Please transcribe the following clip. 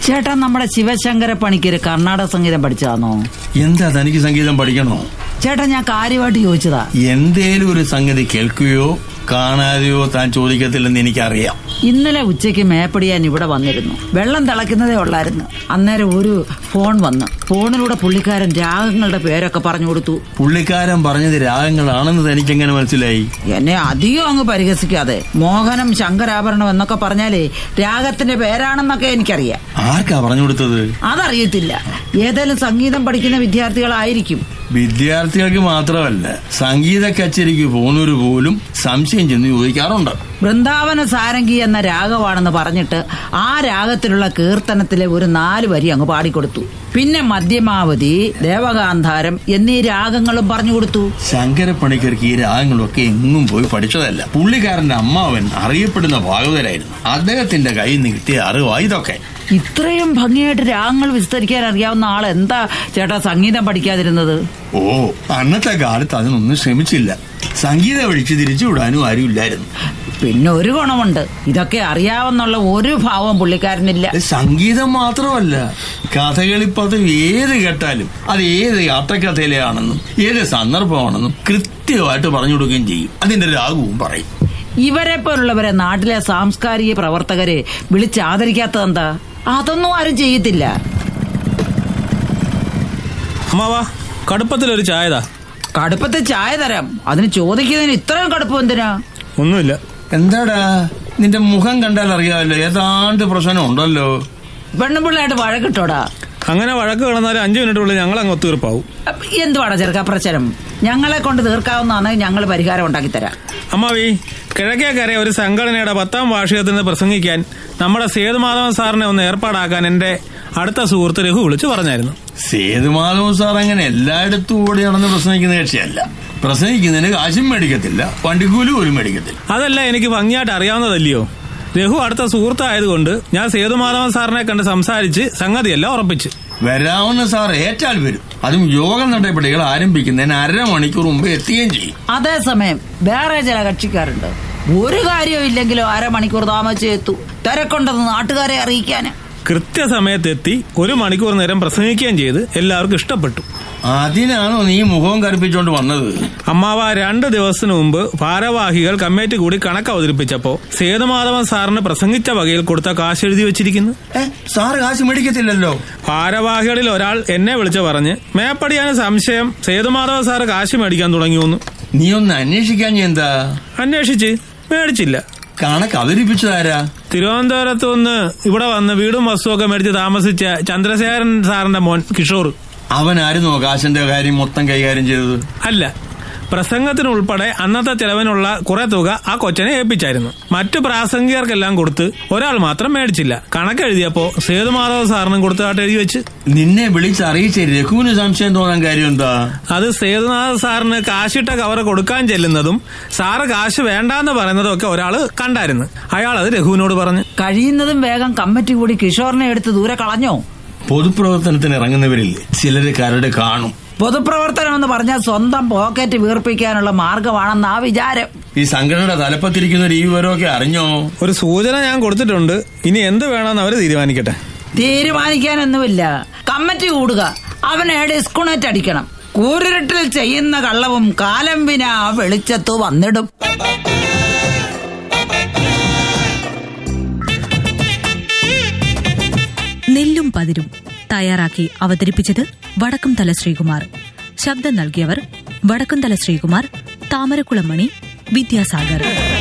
ചേട്ടാ നമ്മുടെ ശിവശങ്കര പണിക്കര് കർണാടക സംഗീതം പഠിച്ചതാണോ എന്താ തനിക്ക് സംഗീതം പഠിക്കണോ ചേട്ടാ ഞാൻ കാര്യമായിട്ട് ചോദിച്ചതാ എന്തേലും ഒരു സംഗതി കേൾക്കുകയോ കാണാതെയോ താൻ ചോദിക്കത്തില്ലെന്ന് എനിക്കറിയാം ഇന്നലെ ഉച്ചയ്ക്ക് മേപ്പടിയാൻ ഇവിടെ വന്നിരുന്നു വെള്ളം തിളയ്ക്കുന്നതേ ഉള്ളായിരുന്നു അന്നേരം ഒരു ഫോൺ വന്നു ഫോണിലൂടെ പുള്ളിക്കാരൻ രാഗങ്ങളുടെ പേരൊക്കെ പറഞ്ഞു കൊടുത്തു പുള്ളിക്കാരൻ പറഞ്ഞത് രാഗങ്ങളാണെന്ന് തനിക്കെങ്ങനെ മനസ്സിലായി എന്നെ അധികം അങ്ങ് പരിഹസിക്കാതെ മോഹനം ശങ്കരാഭരണം എന്നൊക്കെ പറഞ്ഞാലേ രാഗത്തിന്റെ പേരാണെന്നൊക്കെ എനിക്കറിയാം ആർക്കാ പറഞ്ഞു കൊടുത്തത് അതറിയത്തില്ല ഏതായാലും സംഗീതം പഠിക്കുന്ന വിദ്യാർത്ഥികളായിരിക്കും വിദ്യാർത്ഥികൾക്ക് മാത്രമല്ല സംഗീത കച്ചേരിക്ക് പോകുന്നവര് പോലും സംശയം ചെന്ന് ചോദിക്കാറുണ്ട് വൃന്ദാവന സാരംഗി എന്ന രാഗമാണെന്ന് പറഞ്ഞിട്ട് ആ രാഗത്തിലുള്ള കീർത്തനത്തിലെ ഒരു നാല് വരി അങ്ങ് പാടിക്കൊടുത്തു പിന്നെ മധ്യമാവതി ദേവകാന്താരം എന്നീ രാഗങ്ങളും പറഞ്ഞു കൊടുത്തു ശങ്കരപ്പണിക്കർക്ക് ഈ രാഗങ്ങളൊക്കെ എങ്ങും പോയി പഠിച്ചതല്ല പുള്ളിക്കാരന്റെ അമ്മാവൻ അറിയപ്പെടുന്ന ഭാഗവതരായിരുന്നു അദ്ദേഹത്തിന്റെ കയ്യിൽ നിന്ന് കിട്ടിയ അറിവാ ഇതൊക്കെ ഇത്രയും ഭംഗിയായിട്ട് രാഗങ്ങൾ വിസ്തരിക്കാൻ അറിയാവുന്ന ആൾ എന്താ ചേട്ടാ സംഗീതം പഠിക്കാതിരുന്നത് ഓ അന്നത്തെ കാലത്ത് അതിനൊന്നും ശ്രമിച്ചില്ല സംഗീതം ഒഴിച്ച് തിരിച്ചുവിടാനും ആരുമില്ലായിരുന്നു പിന്നെ ഒരു ഗുണമുണ്ട് ഇതൊക്കെ അറിയാവുന്നുള്ള ഒരു ഭാവം പുള്ളിക്കാരനില്ല സംഗീതം മാത്രമല്ല കഥകളിപ്പതും ഏത് കേട്ടാലും അത് ഏത് യാത്രക്കഥയിലാണെന്നും ഏത് സന്ദർഭമാണെന്നും കൃത്യമായിട്ട് പറഞ്ഞു കൊടുക്കുകയും ചെയ്യും അതിന്റെ രാഗവും പറയും ഇവരെ പോലുള്ളവരെ നാട്ടിലെ സാംസ്കാരിക പ്രവർത്തകരെ വിളിച്ചാദരിക്കാത്തതെന്താ അതൊന്നും ആരും ചെയ്യത്തില്ല അമ്മാവാ കടുപ്പത്തിലൊരു ചായതാ കടുപ്പത്തെ ചായ തരാം അതിന് ചോദിക്കുന്നതിന് ഇത്രയും കടുപ്പം എന്തിനാ ഒന്നുമില്ല എന്താടാ നിന്റെ മുഖം കണ്ടാൽ അറിയാമല്ലോ ഏതാണ്ട് പ്രശ്നം ഉണ്ടല്ലോ പെണ്ണുപിള്ളയായിട്ട് വഴക്കിട്ടോടാ അങ്ങനെ വഴക്ക് കിടന്നാൽ അഞ്ചു മിനിറ്റുള്ളിൽ ഞങ്ങൾ അങ്ങ് ഒത്തുതീർപ്പാവും അപ്പൊ എന്തുവാടാ ചെറുക്ക പ്രശ്നം ഞങ്ങളെ കൊണ്ട് തീർക്കാവുന്നതാണ് ഞങ്ങൾ പരിഹാരം ഉണ്ടാക്കി തരാം അമ്മാവി കിഴക്കേക്കര ഒരു സംഘടനയുടെ പത്താം വാർഷികത്തിന് പ്രസംഗിക്കാൻ നമ്മുടെ സേതുമാധവൻ സാറിനെ ഒന്ന് ഏർപ്പാടാക്കാൻ എന്റെ അടുത്ത സുഹൃത്ത് രഘു വിളിച്ചു പറഞ്ഞായിരുന്നു സേതുമാധവൻ സാർ അങ്ങനെ എല്ലായിടത്തും ഓടി നടന്ന് പ്രസംഗിക്കുന്ന കക്ഷിയല്ല പ്രസംഗിക്കുന്നതിന് കാശും മേടിക്കത്തില്ല വണ്ടിക്കൂലി പോലും മേടിക്കത്തില്ല അതല്ല എനിക്ക് ഭംഗിയായിട്ട് അറിയാവുന്നതല്ലയോ രഘു അടുത്ത സുഹൃത്തായതുകൊണ്ട് ഞാൻ സേതുമാധവൻ സാറിനെ കണ്ട് സംസാരിച്ച് സംഗതിയെല്ലാം ഉറപ്പിച്ച് വരാവുന്ന സാർ ഏറ്റാൽ വരും അതും യോഗ നടപടികൾ ആരംഭിക്കുന്നതിന് അരമണിക്കൂർ മുമ്പ് എത്തുകയും ചെയ്യും അതേസമയം വേറെ ചില കക്ഷിക്കാരുണ്ട് ഒരു കാര്യവും ഇല്ലെങ്കിലും അരമണിക്കൂർ താമസിച്ച് എത്തു തിരക്കുണ്ടെന്ന് നാട്ടുകാരെ അറിയിക്കാന് കൃത്യസമയത്തെത്തി ഒരു മണിക്കൂർ നേരം പ്രസംഗിക്കുകയും ചെയ്ത് എല്ലാവർക്കും ഇഷ്ടപ്പെട്ടു അതിനാണോ നീ മുഖവും കറുപ്പിച്ചോണ്ട് വന്നത് അമ്മാവ രണ്ട് ദിവസത്തിനു മുമ്പ് ഭാരവാഹികൾ കമ്മിറ്റി കൂടി കണക്ക് അവതരിപ്പിച്ചപ്പോ സേതുമാധവൻ സാറിന് പ്രസംഗിച്ച വകയിൽ കൊടുത്ത കാശ് എഴുതി വെച്ചിരിക്കുന്നു ഏ സാറ് കാശ് മേടിക്കത്തില്ലല്ലോ ഭാരവാഹികളിൽ ഒരാൾ എന്നെ വിളിച്ചു പറഞ്ഞ് മേപ്പടിയാണ് സംശയം സേതുമാധവൻ സാറ് കാശ് മേടിക്കാൻ തുടങ്ങിയെന്ന് നീ ഒന്ന് അന്വേഷിക്കാൻ എന്താ അന്വേഷിച്ച് മേടിച്ചില്ല കണക്ക് അവതരിപ്പിച്ചതാരാ തിരുവനന്തപുരത്ത് നിന്ന് ഇവിടെ വന്ന് വീടും വസ്തുവൊക്കെ മേടിച്ച് താമസിച്ച ചന്ദ്രശേഖരൻ സാറിന്റെ മോൻ കിഷോർ അവനായിരുന്നു കാശിന്റെ കാര്യം മൊത്തം കൈകാര്യം ചെയ്തത് അല്ല പ്രസംഗത്തിനുൾപ്പെടെ അന്നത്തെ ചെലവിനുള്ള കുറെ തുക ആ കൊച്ചനെ ഏൽപ്പിച്ചായിരുന്നു മറ്റു പ്രാസംഗികർക്കെല്ലാം കൊടുത്ത് ഒരാൾ മാത്രം മേടിച്ചില്ല കണക്ക് എഴുതിയപ്പോ സേതുമാധവ സാറിനും കൊടുത്തതായിട്ട് എഴുതി വെച്ച് നിന്നെ വിളിച്ചറിയിച്ച രഘുവിന് സംശയം തോന്നാൻ കാര്യം എന്താ അത് സേതുനാഥ സാറിന് കാശിട്ട കവർ കൊടുക്കാൻ ചെല്ലുന്നതും സാറ് കാശ് വേണ്ടാന്ന് പറയുന്നതും ഒക്കെ ഒരാള് കണ്ടായിരുന്നു അയാൾ അത് രഘുവിനോട് പറഞ്ഞു കഴിയുന്നതും വേഗം കമ്മിറ്റി കൂടി കിഷോറിനെ എടുത്ത് ദൂരെ കളഞ്ഞോ പൊതുപ്രവർത്തനത്തിന് ഇറങ്ങുന്നവരിൽ ചിലര് കരട് കാണും പൊതുപ്രവർത്തനം എന്ന് പറഞ്ഞാൽ സ്വന്തം പോക്കറ്റ് വീർപ്പിക്കാനുള്ള മാർഗമാണെന്ന് ആ വിചാരം ഈ സംഘടനയുടെ തലപ്പത്തിരിക്കുന്നവർ ഈ വിവരമൊക്കെ അറിഞ്ഞോ ഒരു സൂചന ഞാൻ കൊടുത്തിട്ടുണ്ട് ഇനി എന്ത് വേണമെന്ന് അവര് തീരുമാനിക്കട്ടെ തീരുമാനിക്കാനൊന്നുമില്ല കമ്മിറ്റി കൂടുക അവനെ ഡിസ്കുണറ്റ് അടിക്കണം കൂരിരുട്ടിൽ ചെയ്യുന്ന കള്ളവും കാലം വിന വെളിച്ചത്തു വന്നിടും നെല്ലും പതിരും തയ്യാറാക്കി അവതരിപ്പിച്ചത് വടക്കുംതല ശ്രീകുമാർ ശബ്ദം നൽകിയവർ വടക്കുംതല ശ്രീകുമാർ താമരക്കുളമണി വിദ്യാസാഗർ